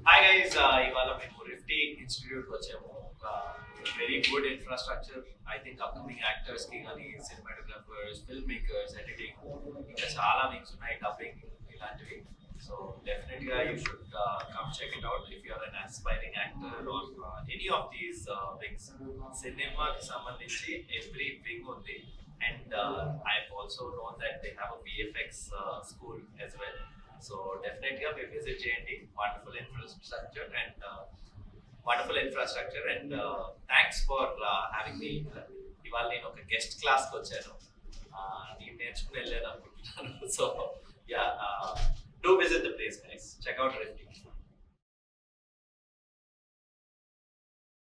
hi guys ఇవాళ మేము రిఫ్టీ institute వచ్చాము ఒక very good infrastructure I think upcoming actors కి కానీ సినిమాటోగ్రాఫర్స్ ఫిల్మ్ మేకర్స్ ఎడిటింగ్ ఇంకా చాలా వింగ్స్ ఉన్నాయి డబ్బింగ్ ఇలాంటివి సో డెఫినెట్ గా you should come check it out if you're an aspiring actor or any of these wings సినిమాకి సంబంధించి every wing ఉంది and I also know that they have a VFX school as well so definite గా మీరు visit చేయండి wonderful infrastructure and wonderful infrastructure and thanks for having me ఇవాళ నేను ఒక guest class కి వచ్చాను Uh, నేను నేర్చుకుని వెళ్ళాను అనుకుంటున్నాను so yeah do visit the place guys check out రెఫ్టీ